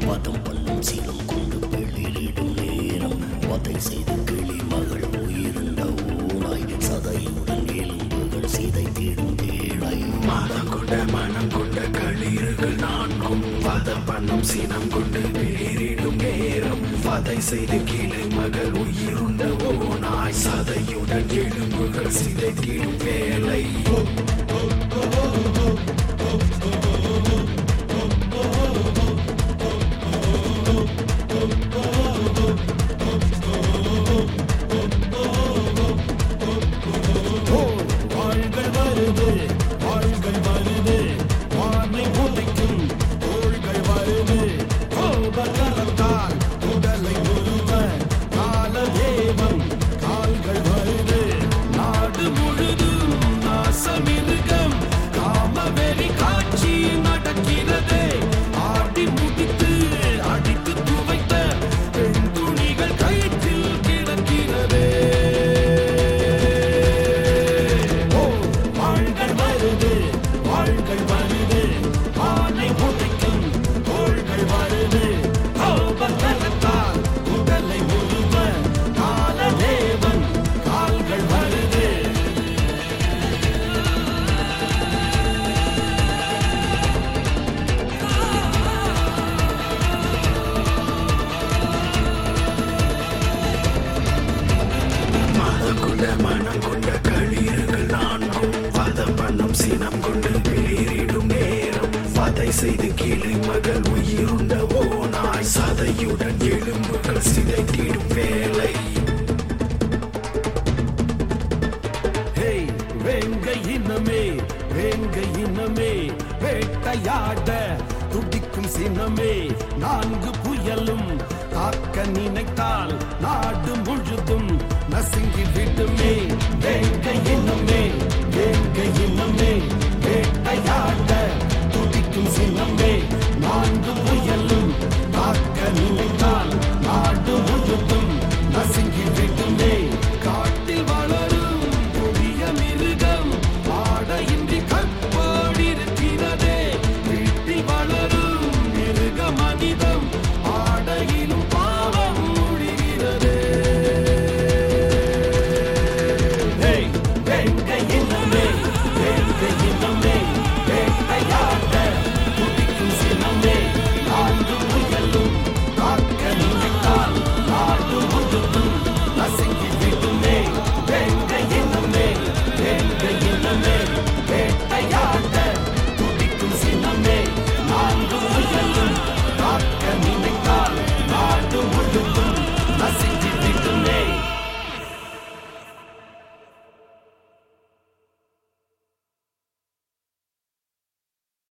வதம் பண்ணும் சீலம் கொண்டு வெளியிடும் நேரம் வதை செய்து கிளி மகள் உயிருண்ட ஊனாய் சதையுடன் எலும்புகள் சிதை தேடும் வேளை மதம் கொண்ட மனம் கொண்ட களிர்கள் நான்கும் வத பண்ணும் சினம் கொண்டு வேறிடும் நேரம் வதை செய்து கீழே மகள் உயிருண்ட ஓனாய் சதையுடன் எலும்புகள் சிதைத்திடும் வேலை வாள்கள் வருது வாள்கள் வருது வானை புதைக்கும் தோள்கள் வருது கோபகரத்தால் உடலை உருவ காலதேவன் கால்கள் வருது நாடு முழுதும் நாசமிருகம் காமவெறி காட்சி நடக்கிறதே ஆடி முடித்து அடித்து துவைத்த பெண் துணிகள் கயிற்றில் கிடக்கிறதே ஓ வாள்கள் வருது வாள்கள் வருது ஆனை புதைக்கும் தோள்கள் வருது கோபகரத்தால் உடலை உருவ காலதேவன் கால்கள் வருது மதம் கொண்ட மனம் கொண்ட களிர்கள் நான்கும் வத பண்ணும் சினம் கொண்டு வேறிடும் நேரம் வதை செய்து கீழே மகள் உயிருண்ட ஓனாய் சதையுடன் எலும்புகள் சிதைத்திடும் வேலை ஹேய் வேங்க இனமே வேங்க இனமே வேட்டையாட துடிக்கும் சினமே நான்கு புயலும் காக்க நினைத்தால் நாடு முழுதும் நசுங்கி விடுமே வேங்க இனமே வேங்க இனமே வேட்டையாட துடிக்கும் சினமே நான்கு புயலும் காக்க நினைத்தால் நாடு முழுதும் நசுங்கி விடுமே காட்டில் வளரும் புதிய மிருகம் ஆடையின்றி கற்போடிருக்கிறதே வீட்டில் வளரும் மிருக மனித